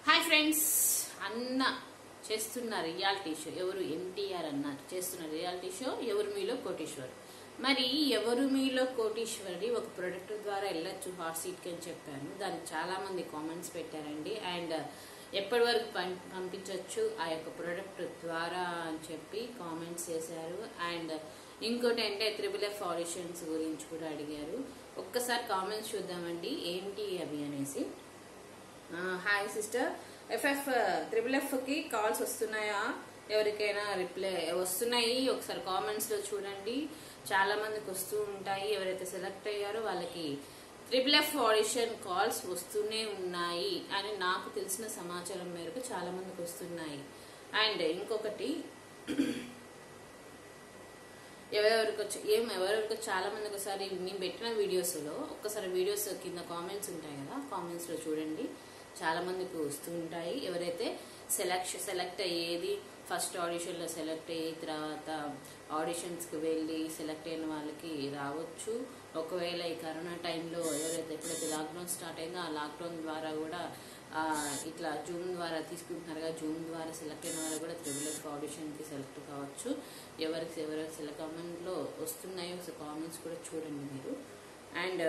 hi friends అన్న చేస్తున్న reality show ఎవరు ఎన్టీఆర్ అన్న చేస్తున్న రియాలిటీ షో ఎవరు మీలో కోటీశ్వర్ మరి ఎవరు మీలో కోటీశ్వరి ఒక ప్రొడక్ట్ ద్వారా వెళ్ళొచ్చు హాట్ సీట్కి అని చెప్పాను దానికి చాలా మంది కామెంట్స్ పెట్టారండి అండ్ ఎప్పటి వరకు పం- పంపించవచ్చు ఆ యొక్క ప్రొడక్ట్ ద్వారా అని చెప్పి కామెంట్స్ చేశారు అండ్ ఇంకోటి అంటే త్రిబుల్ ఎఫ్ ఆడిషన్స్ గురించి కూడా అడిగారు ఒక్కసారి కామెంట్స్ చూద్దామండి ఏంటి అవి అనేసి ఆ, hi sister FF triple F కి కాల్స్ వస్తున్నాయా ఎవరికైనా రిప్లై వస్తున్నాయి ఒకసారి కామెంట్స్ లో చూడండి చాలా మందికి వస్తూ ఉంటాయి ఎవరైతే సెలెక్ట్ అయ్యారో వాళ్ళకి త్రిబుల్ ఎఫ్ ఆడిషన్ కాల్స్ వస్తూనే ఉన్నాయి అని నాకు తెలిసిన సమాచారం మేరకు చాలా మందికి వస్తున్నాయి అండ్ ఇంకొకటి ఎవరెవరికి వచ్చి ఏం ఎవరెవరికి చాలా మందికి ఒకసారి మేము పెట్టిన వీడియోస్లో ఒక్కసారి వీడియోస్ కింద కామెంట్స్ ఉంటాయి కదా కామెంట్స్ లో చూడండి చాలా మందికి వస్తూ ఉంటాయి ఎవరైతే సెలెక్ట్ సెలెక్ట్ అయ్యేది ఫస్ట్ ఆడిషన్ లో సెలెక్ట్ అయ్యి తర్వాత ఆడిషన్స్ కి వెళ్ళి సెలెక్ట్ అయిన వాళ్ళకి రావచ్చు ఒకవేళ ఈ కరోనా టైంలో ఎవరైతే ఎప్పుడైతే లాక్డౌన్ స్టార్ట్ అయిందో ఆ లాక్డౌన్ ద్వారా కూడా ఆ, ఇట్లా జూమ్ ద్వారా తీసుకుంటున్నారు కదా జూమ్ ద్వారా సెలెక్ట్ అయిన వాళ్ళు కూడా త్రిబుల్ ఎఫ్ ఆడిషన్ కి సెలెక్ట్ కావచ్చు ఎవరికి ఎవరికి సెలెక్ట్ కామెంట్ లో వస్తున్నాయో కామెంట్స్ కూడా చూడండి మీరు అండ్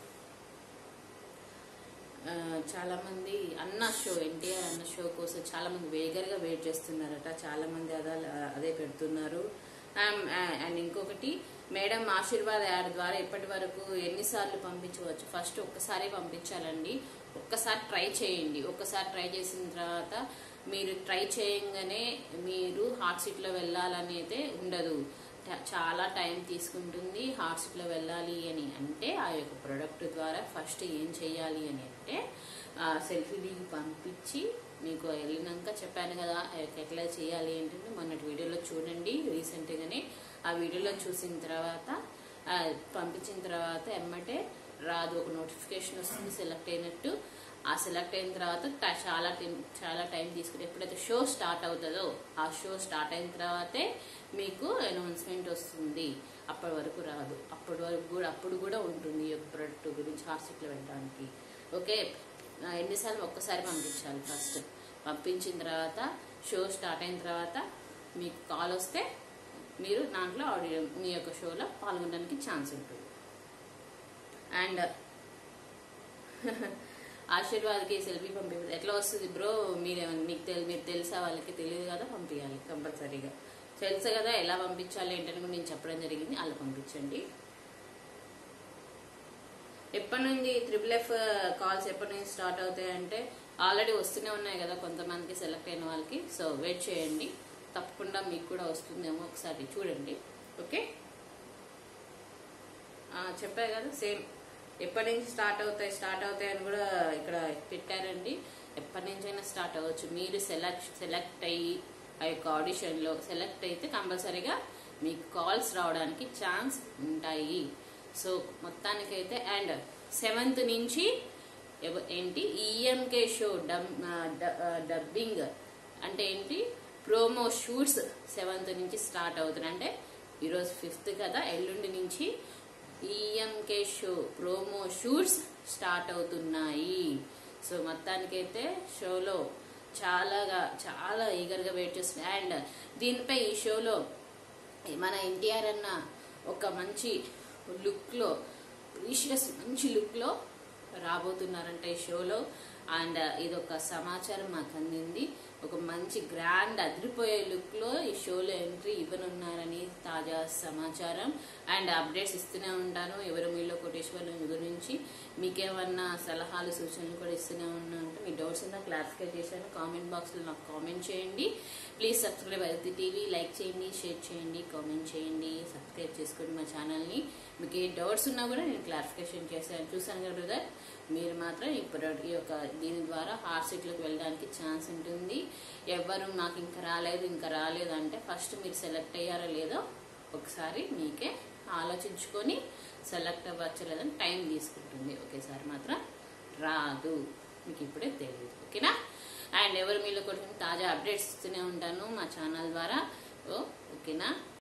ఆ, చాలా మంది అన్న షో ఎన్టీఆర్ అన్న షో కోసం చాలా మంది వేగరగా వెయిట్ చేస్తున్నారట చాలా మంది అదా అదే పెడుతున్నారు ఆమ్, ఆ, అండ్ ఇంకొకటి మేడం ఆశీర్వాద్ యాడ్ ద్వారా ఇప్పటి వరకు ఎన్నిసార్లు పంపించవచ్చు ఫస్ట్ ఒక్కసారి పంపించాలండి ఒక్కసారి ట్రై చేయండి ఒక్కసారి ట్రై చేసిన తర్వాత మీరు ట్రై చేయంగానే మీరు హాట్ సీట్ లో వెళ్ళాలని అయితే ఉండదు ట- చాలా టైం తీసుకుంటుంది హాట్ సీట్ లో వెళ్ళాలి అని అంటే ఆ యొక్క ప్రొడక్ట్ ద్వారా ఫస్ట్ ఏం చేయాలి అని అంటే సెల్ఫీ దిగి పంపించి మీకు వెళ్ళినాక చెప్పాను కదా ఆ యొక్క ఎట్లా చేయాలి ఏంటంటే మొన్నటి వీడియోలో చూడండి రీసెంట్ గానే ఆ వీడియోలో చూసిన తర్వాత ఆ, పంపించిన తర్వాత ఎమ్మటే రాదు ఒక నోటిఫికేషన్ వస్తుంది సెలెక్ట్ అయినట్టు ఆ సెలెక్ట్ అయిన తర్వాత ట- చాలా టైం చాలా టైం తీసుకుని ఎప్పుడైతే షో స్టార్ట్ అవుతుందో ఆ షో స్టార్ట్ అయిన తర్వాతే మీకు అనౌన్స్మెంట్ వస్తుంది అప్పటి వరకు రాదు అప్పటి వరకు కూడా అప్పుడు కూడా ఉంటుంది ఈ యొక్క ప్రొడక్ట్ గురించి హాస్పిటల్ వెళ్ళడానికి ఓకే ఆ, ఎన్నిసార్లు ఒక్కసారి పంపించాలి ఫస్ట్ పంపించిన తర్వాత షో స్టార్ట్ అయిన తర్వాత మీకు కాల్ వస్తే మీరు దాంట్లో ఆడియో మీ యొక్క షోలో పాల్గొనడానికి ఛాన్స్ ఉంటుంది అండ్ ఆశీర్వాద్కి సెల్ఫీ పంపి ఎట్లా వస్తుంది బ్రో మీరు మీకు తెలి మీరు తెలుసా వాళ్ళకి తెలియదు కదా పంపించాలి కంపల్సరీగా తెలుసు కదా ఎలా పంపించాలి ఏంటని కూడా నేను చెప్పడం జరిగింది అలా పంపించండి ఎప్పటి నుంచి త్రిబుల్ ఎఫ్ కాల్స్ ఎప్పటి నుంచి స్టార్ట్ అవుతాయి అంటే ఆల్రెడీ వస్తూనే ఉన్నాయి కదా కొంతమందికి సెలెక్ట్ అయిన వాళ్ళకి సో వెయిట్ చేయండి తప్పకుండా మీకు కూడా వస్తుందేమో ఒకసారి చూడండి ఓకే ఆ, చెప్పా కదా సేమ్ ఎప్పటి నుంచి స్టార్ట్ అవుతాయి స్టార్ట్ అవుతాయి అని కూడా ఇక్కడ పెట్టారండి ఎప్పటి నుంచైనా స్టార్ట్ అవ్వచ్చు మీరు సెలెక్ట్ సెలెక్ట్ అయ్యి ఆ యొక్క ఆడిషన్లో సెలెక్ట్ అయితే కంపల్సరీగా మీకు కాల్స్ రావడానికి ఛాన్స్ ఉంటాయి సో మొత్తానికైతే అండ్ సెవెంత్ నుంచి ఎవ- ఏంటి ఈఎంకే షో డబ్ ఆ, డ- ఆ, డబ్బింగ్ అంటే ఏంటి ప్రోమో షూట్స్ సెవెంత్ నుంచి స్టార్ట్ అవుతున్నాయి అంటే ఈరోజు ఫిఫ్త్ కదా ఎల్లుండి నుంచి EMK show promo shoots start అవుతున్నాయి సో మొత్తానికైతే షోలో చాలాగా చాలా ఈగర్గా వెయిట్ చేస్తున్నాయి అండ్ దీనిపై ఈ షోలో మన ఎన్టీఆర్ అన్న ఒక మంచి లుక్లో ప్రీషియస్ మంచి లుక్లో రాబోతున్నారంట ఈ షోలో అండ్ ఇది ఒక సమాచారం మాకు అందింది ఒక మంచి గ్రాండ్ అదిరిపోయే లుక్ లో ఈ షోలో ఎంట్రీ ఇవ్వనున్నారని తాజా సమాచారం అండ్ అప్డేట్స్ ఇస్తూనే ఉంటాను ఎవరు మీలో కోటేశ్వరం గురించి మీకేమన్నా సలహాలు సూచనలు కూడా ఇస్తూనే ఉన్నా అంటే మీ డౌట్స్ ఉన్నా క్లారిఫై చేశాను కామెంట్ బాక్స్ లో నాకు కామెంట్ చేయండి ప్లీజ్ సబ్స్క్రైబ్ అయితే టీవీ లైక్ చేయండి షేర్ చేయండి కామెంట్ చేయండి సబ్స్క్రైబ్ చేసుకోండి మా ఛానల్ని మీకు ఏ డౌట్స్ ఉన్నా కూడా నేను క్లారిఫికేషన్ చేశాను చూసాను కదా బ్రదర్ మీరు మాత్రం ఇప్పుడు ఈ యొక్క దీని ద్వారా హార్ట్ సీట్లోకి వెళ్ళడానికి ఛాన్స్ ఉంటుంది ఎవరు నాకు ఇంకా రాలేదు ఇంకా రాలేదు అంటే ఫస్ట్ మీరు సెలెక్ట్ అయ్యారో లేదో ఒకసారి మీకే ఆలోచించుకొని సెలెక్ట్ అవ్వచ్చు లేదని టైం తీసుకుంటుంది ఒకేసారి మాత్రం రాదు మీకు ఇప్పుడే తెలియదు ఓకేనా అండ్ ఎవరు మీలో కూడా తాజా అప్డేట్స్ ఇస్తూనే ఉంటాను మా ఛానల్ ద్వారా ఓ, ఓకేనా